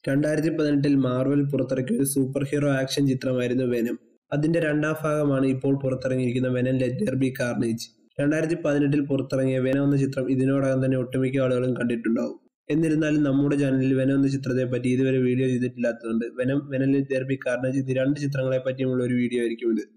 രണ്ടായിരത്തി പതിനെട്ടിൽ മാർവൽ പുറത്തിറക്കിയ ഒരു സൂപ്പർ ഹീറോ ആക്ഷൻ ചിത്രമായിരുന്നു വെനം അതിന്റെ രണ്ടാം ഭാഗമാണ് ഇപ്പോൾ പുറത്തിറങ്ങിയിരിക്കുന്ന വെനം ലെറ്റർ ബി കാർണേജ് രണ്ടായിരത്തി പതിനെട്ടിൽ പുറത്തിറങ്ങിയ വെനം എന്ന ചിത്രം ഇതിനോടകം തന്നെ ഒട്ടുമിക്ക ആളുകളും കണ്ടിട്ടുണ്ടാവും എന്നിരുന്നാലും നമ്മുടെ ചാനലിൽ വെനം എന്ന ചിത്രത്തെ പറ്റി ഇതുവരെ വീഡിയോ ചെയ്തിട്ടില്ലാത്തതുകൊണ്ട് Venom Venom Let There Be Carnage ഇത് രണ്ട് ചിത്രങ്ങളെ പറ്റിയുമുള്ള ഒരു വീഡിയോ ആയിരിക്കും ഇത്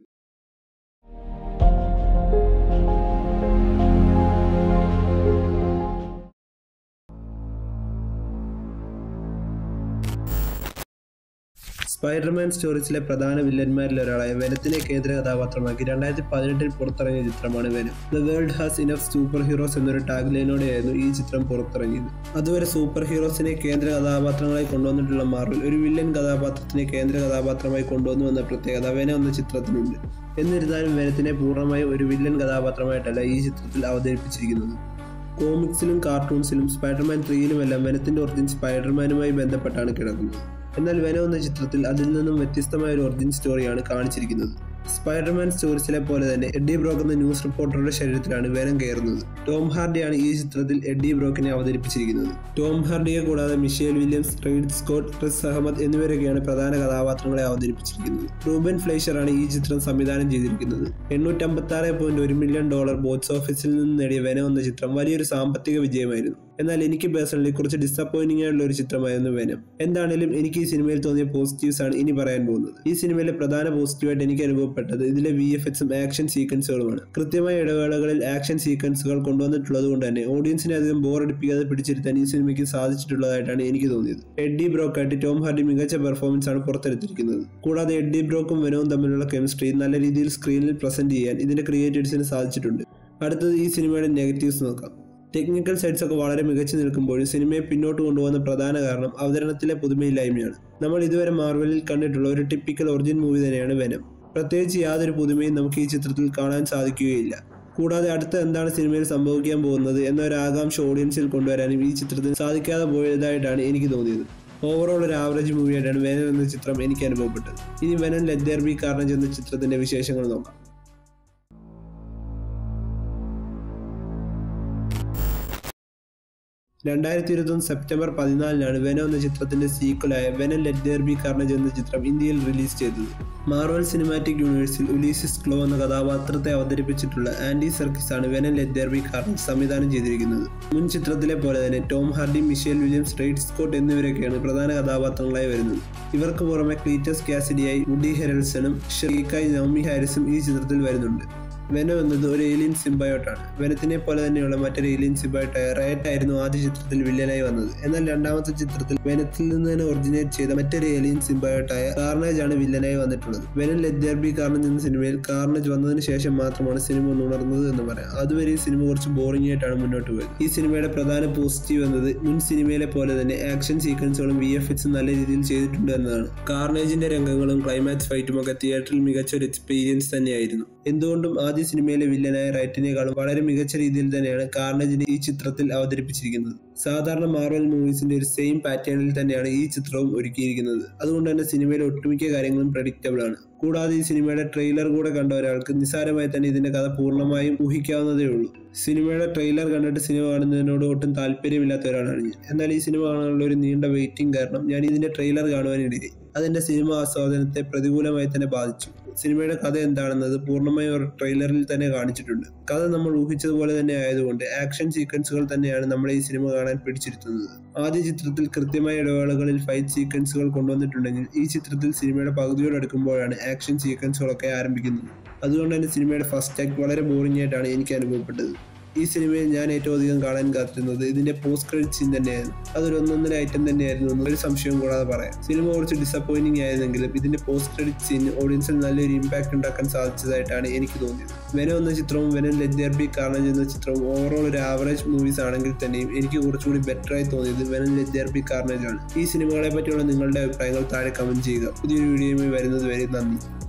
സ്പൈഡർമാൻ സ്റ്റോറീസിലെ പ്രധാന വില്ലന്മാരിൽ ഒരാളായ വെനത്തിനെ കേന്ദ്ര കഥാപാത്രമാക്കി രണ്ടായിരത്തി പതിനെട്ടിൽ പുറത്തിറങ്ങിയ ചിത്രമാണ് Venom the world has enough superheroes എന്നൊരു ടാഗ് ലൈനോടെയായിരുന്നു ഈ ചിത്രം പുറത്തിറങ്ങിയത് അതുവരെ സൂപ്പർ ഹീറോസിനെ കേന്ദ്ര കഥാപാത്രങ്ങളായി കൊണ്ടുവന്നിട്ടുള്ള മാർവൽ ഒരു വില്ലൻ കഥാപാത്രത്തിനെ കേന്ദ്ര കഥാപാത്രമായി കൊണ്ടുവന്നു എന്ന പ്രത്യേകത വെനം എന്ന ചിത്രത്തിനുണ്ട് എന്നിരുന്നാലും വെനത്തിനെ പൂർണ്ണമായും ഒരു വില്ലൻ കഥാപാത്രമായിട്ടല്ല ഈ ചിത്രത്തിൽ അവതരിപ്പിച്ചിരിക്കുന്നത് കോമിക്സിലും കാർട്ടൂൺസിലും സ്പൈഡർമാൻ ത്രീയിലുമെല്ലാം വെനത്തിന്റെ ഒറിജിൻ സ്പൈഡർമാനുമായി ബന്ധപ്പെട്ടാണ് കിടക്കുന്നത് എന്നാൽ വെനം എന്ന ചിത്രത്തിൽ അതിൽ നിന്നും വ്യത്യസ്തമായ ഒരു ഒറിജിൻ സ്റ്റോറിയാണ് കാണിച്ചിരിക്കുന്നത് സ്പൈഡർമാൻ സ്റ്റോറീസിലെ പോലെ തന്നെ എഡ്ഡി ബ്രോക്ക് എന്ന ന്യൂസ് റിപ്പോർട്ടറുടെ ശരീരത്തിലാണ് വെനം കയറുന്നത് ടോം ഹാർഡിയാണ് ഈ ചിത്രത്തിൽ എഡ്ഡി ബ്രോക്കിനെ അവതരിപ്പിച്ചിരിക്കുന്നത് ടോം ഹാർഡിയെ കൂടാതെ Michelle Williams Reid Scott Riz Ahmed എന്നിവരൊക്കെയാണ് പ്രധാന കഥാപാത്രങ്ങളെ അവതരിപ്പിച്ചിരിക്കുന്നത് റൂബൻ ഫ്ലൈഷറാണ് ഈ ചിത്രം സംവിധാനം ചെയ്തിരിക്കുന്നത് എണ്ണൂറ്റമ്പത്തി ആറ് പോയിന്റ് ഒരു മില്യൺ ഡോളർ ബോക്സ് ഓഫീസിൽ നിന്ന് നേടിയ വെനം എന്ന ചിത്രം വലിയൊരു സാമ്പത്തിക വിജയമായിരുന്നു എന്നാൽ എനിക്ക് പേഴ്സണലി കുറച്ച് ഡിസപ്പോയിന്റിംഗ് ആയിട്ടുള്ള ഒരു ചിത്രമായിരുന്നു വെനം എന്താണേലും എനിക്ക് ഈ സിനിമയിൽ തോന്നിയ പോസിറ്റീവ്സ് ആണ് ഇനി പറയാൻ പോകുന്നത് ഈ സിനിമയിലെ പ്രധാന പോസിറ്റീവായിട്ട് എനിക്ക് അനുഭവപ്പെട്ടത് ഇതിലെ വി എഫ് എക്സും ആക്ഷൻ സീക്വൻസുകളുമാണ് കൃത്യമായ ഇടവേളകളിൽ ആക്ഷൻ സീക്വൻസുകൾ കൊണ്ടുവന്നിട്ടുള്ളത് കൊണ്ട് തന്നെ ഓഡിയൻസിനെ അധികം ബോർ അടിപ്പിക്കാതെ പിടിച്ചിരുത്താൻ ഈ സിനിമയ്ക്ക് സാധിച്ചിട്ടുള്ളതായിട്ടാണ് എനിക്ക് തോന്നിയത് എഡ്ഡി ബ്രോക്കായിട്ട് ടോം ഹാർഡി മികച്ച പെർഫോമൻസ് ആണ് പുറത്തെടുത്തിരിക്കുന്നത് കൂടാതെ എഡ്ഡി ബ്രോക്കും വെനവും തമ്മിലുള്ള കെമിസ്ട്രി നല്ല രീതിയിൽ സ്ക്രീനിൽ പ്രസന്റ് ചെയ്യാൻ ഇതിന്റെ ക്രിയേറ്റേഴ്സിന് സാധിച്ചിട്ടുണ്ട് അടുത്തത് ഈ സിനിമയുടെ നെഗറ്റീവ്സ് നോക്കാം ടെക്നിക്കൽ സൈഡ്സ് ഒക്കെ വളരെ മികച്ചു നിൽക്കുമ്പോഴും സിനിമയെ പിന്നോട്ട് കൊണ്ടുപോകുന്ന പ്രധാന കാരണം അവതരണത്തിലെ പുതുമയില്ലായ്മയാണ് നമ്മൾ ഇതുവരെ മാർവലിൽ കണ്ടിട്ടുള്ള ഒരു ടിപ്പിക്കൽ ഒറിജിൻ മൂവി തന്നെയാണ് വെനം പ്രത്യേകിച്ച് യാതൊരു പുതുമയും നമുക്ക് ഈ ചിത്രത്തിൽ കാണാൻ സാധിക്കുകയില്ല കൂടാതെ അടുത്ത എന്താണ് സിനിമയിൽ സംഭവിക്കാൻ പോകുന്നത് എന്നൊരു ആകാംക്ഷ ഓഡിയൻസിൽ കൊണ്ടുവരാനും ഈ ചിത്രത്തിന് സാധിക്കാതെ പോയതായിട്ടാണ് എനിക്ക് തോന്നിയത് ഓവറോൾ ഒരു ആവറേജ് മൂവിയായിട്ടാണ് വെനൻ എന്ന ചിത്രം എനിക്ക് അനുഭവപ്പെട്ടത് ഇനി വെനൻ ലെറ്റ് ബി കാർണേജ് എന്ന ചിത്രത്തിന്റെ വിശേഷങ്ങൾ നോക്കാം രണ്ടായിരത്തി ഇരുപത്തൊന്ന് സെപ്റ്റംബർ പതിനാലിനാണ് വെനം എന്ന ചിത്രത്തിന്റെ സീക്വലായ വെനൻ ലെറ്റ് ബി കാർണേജ് എന്ന ചിത്രം ഇന്ത്യയിൽ റിലീസ് ചെയ്തത് മാർവൽ സിനിമാറ്റിക് യൂണിവേഴ്സിൽ ഉലീസിസ് ക്ലോ എന്ന കഥാപാത്രത്തെ അവതരിപ്പിച്ചിട്ടുള്ള ആൻഡി സർക്കിസ് ആണ് വെനൻ ലെറ്റ് ബി കാർണേജ് സംവിധാനം ചെയ്തിരിക്കുന്നത് മുൻ ചിത്രത്തിലെ പോലെ തന്നെ Tom Hardy Michelle Williams Reid Scott എന്നിവരൊക്കെയാണ് പ്രധാന കഥാപാത്രങ്ങളായി വരുന്നത് ഇവർക്ക് പുറമെ ക്ലീറ്റസ് കാസിഡിയായി വുഡി ഹെറൽസണും ഷെറീക്കായി നവമി ഹാരിസും ഈ ചിത്രത്തിൽ വരുന്നുണ്ട് വെനം എന്നത് ഒരു ഏലിയൻ സിംബയോട്ടാണ് വെനത്തിനെ പോലെ തന്നെയുള്ള മറ്റൊരു ഏലിയൻ സിംബയോട്ടായ റയറ്റ് ആയിരുന്നു ആദ്യ ചിത്രത്തിൽ വില്ലനായി വന്നത് എന്നാൽ രണ്ടാമത്തെ ചിത്രത്തിൽ വെനത്തിൽ നിന്ന് തന്നെ ഒറിജിനേറ്റ് ചെയ്ത മറ്റൊരു ഏലിയൻ സിംബയോട്ടായ കാർണേജ് ആണ് വില്ലനായി വന്നിട്ടുള്ളത് വെനൻ ലെറ്റ് ബി കാർണേജ് എന്ന സിനിമയിൽ കാർണേജ് വന്നതിന് ശേഷം മാത്രമാണ് സിനിമ ഒന്ന് ഉണർന്നത് എന്ന് പറയാം അതുവരെ ഈ സിനിമ കുറച്ച് ബോറിംഗ് ആയിട്ടാണ് മുന്നോട്ട് പോയത് ഈ സിനിമയുടെ പ്രധാന പോസിറ്റീവ് എന്നത് മുൻ സിനിമയിലെ പോലെ തന്നെ ആക്ഷൻ സീക്വൻസുകളും വി എഫ് എക്സും നല്ല രീതിയിൽ ചെയ്തിട്ടുണ്ട് എന്നതാണ് കാർണേജിന്റെ രംഗങ്ങളും ക്ലൈമാക്സ് ഫൈറ്റും ഒക്കെ തിയേറ്ററിൽ മികച്ച ഒരു എക്സ്പീരിയൻസ് തന്നെയായിരുന്നു എന്തുകൊണ്ടും ആദ്യ സിനിമയിലെ വില്ലനായ റൈറ്റിനേക്കാളും വളരെ മികച്ച രീതിയിൽ തന്നെയാണ് കാർണേജിനെ ഈ ചിത്രത്തിൽ അവതരിപ്പിച്ചിരിക്കുന്നത് സാധാരണ മാർവൽ മൂവീസിന്റെ ഒരു സെയിം പാറ്റേണിൽ തന്നെയാണ് ഈ ചിത്രവും ഒരുക്കിയിരിക്കുന്നത് അതുകൊണ്ട് തന്നെ സിനിമയിലെ ഒട്ടുമിക്ക കാര്യങ്ങളും പ്രഡിക്റ്റബിൾ ആണ് കൂടാതെ ഈ സിനിമയുടെ ട്രെയിലർ കൂടെ കണ്ട ഒരാൾക്ക് നിസ്സാരമായി തന്നെ ഇതിന്റെ കഥ പൂർണ്ണമായും ഊഹിക്കാവുന്നതേ ഉള്ളൂ സിനിമയുടെ ട്രെയിലർ കണ്ടിട്ട് സിനിമ കാണുന്നതിനോട് ഒട്ടും താല്പര്യമില്ലാത്ത ഒരാളാണ് ഞാൻ എന്നാൽ ഈ സിനിമ കാണാനുള്ള ഒരു നീണ്ട വെയിറ്റിംഗ് കാരണം ഞാൻ ഇതിന്റെ ട്രെയിലർ കാണുവാനിടയായി അതെന്റെ സിനിമ ആസ്വാദനത്തെ പ്രതികൂലമായി തന്നെ ബാധിച്ചു സിനിമയുടെ കഥ എന്താണെന്നത് പൂർണ്ണമായും ഒരു ട്രെയിലറിൽ തന്നെ കാണിച്ചിട്ടുണ്ട് കഥ നമ്മൾ ഊഹിച്ചതുപോലെ തന്നെ ആയതുകൊണ്ട് ആക്ഷൻ സീക്വൻസുകൾ തന്നെയാണ് നമ്മളെ ഈ സിനിമ കാണാൻ പിടിച്ചിരുത്തുന്നത് ആദ്യ ചിത്രത്തിൽ കൃത്യമായ ഇടവേളകളിൽ ഫൈറ്റ് സീക്വൻസുകൾ കൊണ്ടുവന്നിട്ടുണ്ടെങ്കിൽ ഈ ചിത്രത്തിൽ സിനിമയുടെ പകുതിയോട് അടുക്കുമ്പോഴാണ് ആക്ഷൻ സീക്വൻസുകളൊക്കെ ആരംഭിക്കുന്നത് അതുകൊണ്ട് തന്നെ സിനിമയുടെ ഫസ്റ്റ് ആക്ട് വളരെ ബോറിംഗ് ആയിട്ടാണ് എനിക്ക് അനുഭവപ്പെട്ടത് ഈ സിനിമയിൽ ഞാൻ ഏറ്റവും അധികം കാണാൻ കാത്തിരുന്നത് ഇതിന്റെ പോസ്റ്റ് ക്രെഡിറ്റ് സീൻ തന്നെയായിരുന്നു അതൊരു ഒന്നൊന്നര ഐറ്റം തന്നെയായിരുന്നു എന്ന് ഒരു സംശയവും കൂടാതെ പറയാം സിനിമ കുറച്ച് ഡിസപ്പോയിന്റിംഗ് ആയിരുന്നെങ്കിലും ഇതിന്റെ പോസ്റ്റ് ക്രെഡിറ്റ് സീൻ ഓഡിയൻസിൽ നല്ലൊരു ഇമ്പാക്ട് ഉണ്ടാക്കാൻ സാധിച്ചതായിട്ടാണ് എനിക്ക് തോന്നിയത് വെനം എന്ന ചിത്രവും വെനം ലെറ്റ് ബി കാർണേജ് എന്ന ചിത്രവും ഓവറോൾ ഒരു ആവറേജ് മൂവീസ് ആണെങ്കിൽ തന്നെയും എനിക്ക് കുറച്ചുകൂടി ബെറ്റർ ആയി തോന്നിയത് വെനം ലെറ്റ് ബി കാർണേജ് ആണ് ഈ സിനിമകളെ പറ്റിയുള്ള നിങ്ങളുടെ അഭിപ്രായങ്ങൾ താഴെ കമന്റ് ചെയ്യുക പുതിയൊരു വീഡിയോയുമായി വരുന്നത് വരെ നന്ദി